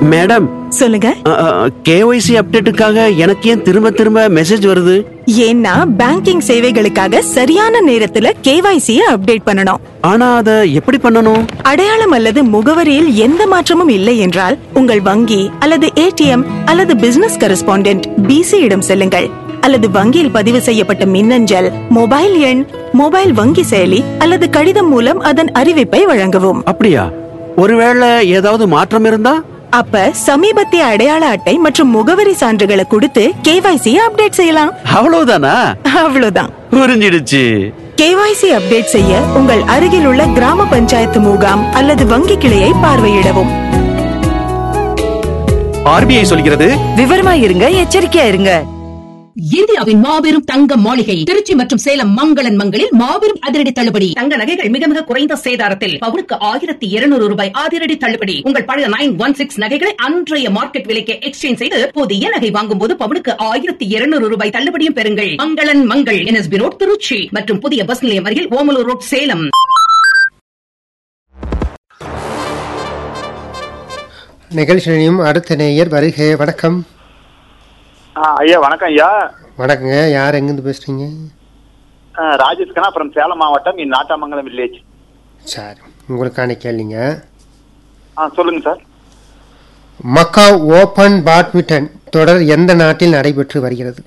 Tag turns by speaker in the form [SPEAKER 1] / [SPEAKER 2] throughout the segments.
[SPEAKER 1] Madam
[SPEAKER 2] சொல்லுங்க
[SPEAKER 1] KYC அப்டேட்டுக்காக எனக்கு ஏன் திரும்ப திரும்ப மெசேஜ் வருது
[SPEAKER 2] ஏன்னா பேங்கிங் சேவைகளுக்காக சரியான நேரத்துல கேவைசி அப்டேட் பண்ணணும்
[SPEAKER 1] ஆனா அத எப்படி பண்ணணும்
[SPEAKER 2] அடையாளம் அல்லது முகவரியில் எந்த மாற்றமும் இல்லை என்றால் உங்கள் வங்கி அல்லது ஏடிஎம் அல்லது பிசினஸ் கரஸ்பாண்டென்ட் பிசி இடம் செல்லுங்கள் அல்லது வங்கியில் பதிவு செய்யப்பட்ட மின்னஞ்சல் மொபைல் எண் மொபைல் வங்கி செயலி அல்லது கடிதம் மூலம் அதன் அறிவிப்பை வழங்கவும்
[SPEAKER 1] அப்படியா ஒருவேளை ஏதாவது மாற்றம் இருந்தா
[SPEAKER 2] அப்ப சமீபத்திய அடையாள அட்டை மற்றும் முகவரி சான்றுகளை கொடுத்து கேவைசி அப்டேட் செய்யலாம்
[SPEAKER 1] அவ்வளவுதானா
[SPEAKER 2] அவ்வளவுதான்
[SPEAKER 1] புரிஞ்சிடுச்சு
[SPEAKER 2] கேவைசி அப்டேட் செய்ய உங்கள் அருகில் உள்ள கிராம பஞ்சாயத்து முகாம் அல்லது வங்கி கிளையை பார்வையிடவும்
[SPEAKER 1] ஆர்பிஐ சொல்கிறது
[SPEAKER 2] விவரமா இருங்க எச்சரிக்கையா இருங்க
[SPEAKER 3] இந்தியாவின் மாபெரும் தங்க மாளிகை திருச்சி மற்றும் சேலம் மங்களன் மங்களில் மாபெரும் அதிரடி தள்ளுபடி தங்க நகைகள் மிக மிக குறைந்த சேதாரத்தில் பவுனுக்கு ஆயிரத்தி இருநூறு ரூபாய் அதிரடி தள்ளுபடி உங்கள் பழைய நைன் ஒன் சிக்ஸ் நகைகளை அன்றைய மார்க்கெட் விலைக்கு எக்ஸ்சேஞ்ச் செய்து புதிய நகை வாங்கும் போது பவுனுக்கு ஆயிரத்தி இருநூறு ரூபாய் தள்ளுபடியும் பெறுங்கள் மங்களன் மங்கள் என்எஸ்பி ரோட் திருச்சி மற்றும் புதிய பஸ் நிலையம் அருகில் ஓமலூர் ரோட் சேலம்
[SPEAKER 4] நிகழ்ச்சியும் அடுத்த நேயர் வருகை வணக்கம்
[SPEAKER 5] ஆ, ஐயா வணக்கம் ஐயா
[SPEAKER 4] வணக்கங்க யார் எங்கேருந்து பேசுறீங்க
[SPEAKER 5] ஆ, ராஜேஷ் கண்ணா அப்புறம் சேலம் மாவட்டம் இன் நாட்டாமங்கலம் வில்லேஜ்
[SPEAKER 4] சரி உங்களுக்கான கேள்விங்க
[SPEAKER 5] ஆ சொல்லுங்க சார்
[SPEAKER 4] மக்காவ் ஓபன் பேட்மிண்டன் தொடர் எந்த நாட்டில் நடைபெற்று வருகிறது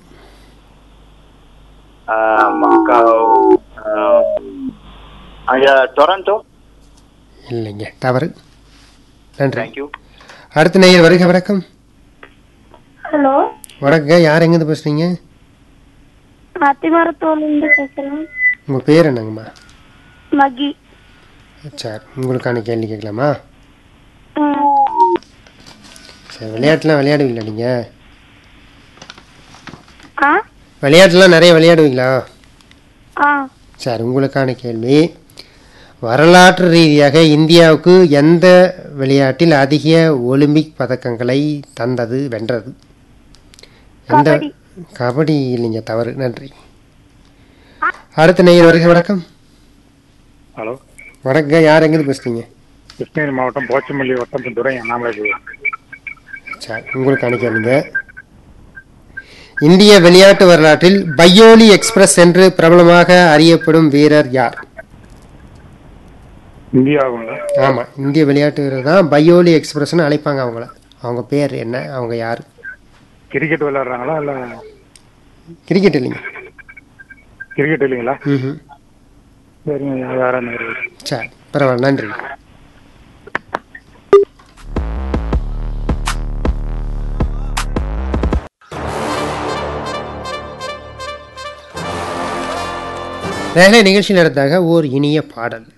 [SPEAKER 5] ஆ, மக்காவ், ஆ, ஐயா டொரண்டோ
[SPEAKER 4] இல்லைங்க தவறு நன்றி
[SPEAKER 5] தேங்க்யூ
[SPEAKER 4] அடுத்த நேயர் வருகை வணக்கம்
[SPEAKER 6] ஹலோ
[SPEAKER 4] வணக்கங்க யார் எங்கேருந்து பேசுறீங்க
[SPEAKER 6] அத்திமரத்தூர்லேருந்து பேசுகிறேன்
[SPEAKER 4] உங்கள் பேர் என்னங்கம்மா
[SPEAKER 6] மகி
[SPEAKER 4] சரி உங்களுக்கான கேள்வி கேட்கலாமா
[SPEAKER 6] ம்.
[SPEAKER 4] சரி விளையாட்டுலாம் விளையாடுவீங்களா நீங்கள்
[SPEAKER 6] ஆ
[SPEAKER 4] விளையாட்டுலாம் நிறைய விளையாடுவீங்களா
[SPEAKER 6] ஆ
[SPEAKER 4] சரி உங்களுக்கான கேள்வி வரலாற்று ரீதியாக இந்தியாவுக்கு எந்த விளையாட்டில் அதிக ஒலிம்பிக் பதக்கங்களை தந்தது வென்றது எந்த
[SPEAKER 6] கபடி.
[SPEAKER 4] கபடி இல்லைங்க தவறு நன்றி அடுத்த நேயர் வருகை வணக்கம்
[SPEAKER 7] ஹலோ
[SPEAKER 4] வணக்கங்க யார் எங்கேருந்து பேசுறீங்க
[SPEAKER 7] கிருஷ்ணகிரி மாவட்டம் போச்சமல்லி வட்டம் துறை அண்ணாமலை
[SPEAKER 4] சரி உங்களுக்கான கேளுங்க இந்திய விளையாட்டு வரலாற்றில் பையோலி எக்ஸ்பிரஸ் என்று பிரபலமாக அறியப்படும் வீரர் யார்
[SPEAKER 7] இந்தியாவுங்க
[SPEAKER 4] ஆமாம் இந்திய விளையாட்டு வீரர் தான் பையோலி எக்ஸ்பிரஸ்னு அழைப்பாங்க அவங்கள அவங்க பேர் என்ன அவங்க யார்
[SPEAKER 7] கிரிக்கெட் விளையாடுறாங்களா இல்ல
[SPEAKER 4] கிரிக்கெட் இல்லைங்க
[SPEAKER 7] கிரிக்கெட் இல்லைங்களா
[SPEAKER 4] ம்
[SPEAKER 7] சரிங்க வேற என்ன
[SPEAKER 4] சரி பரவாயில்ல நன்றி நேரலை நிகழ்ச்சி நடத்தாக ஓர் இனிய பாடல்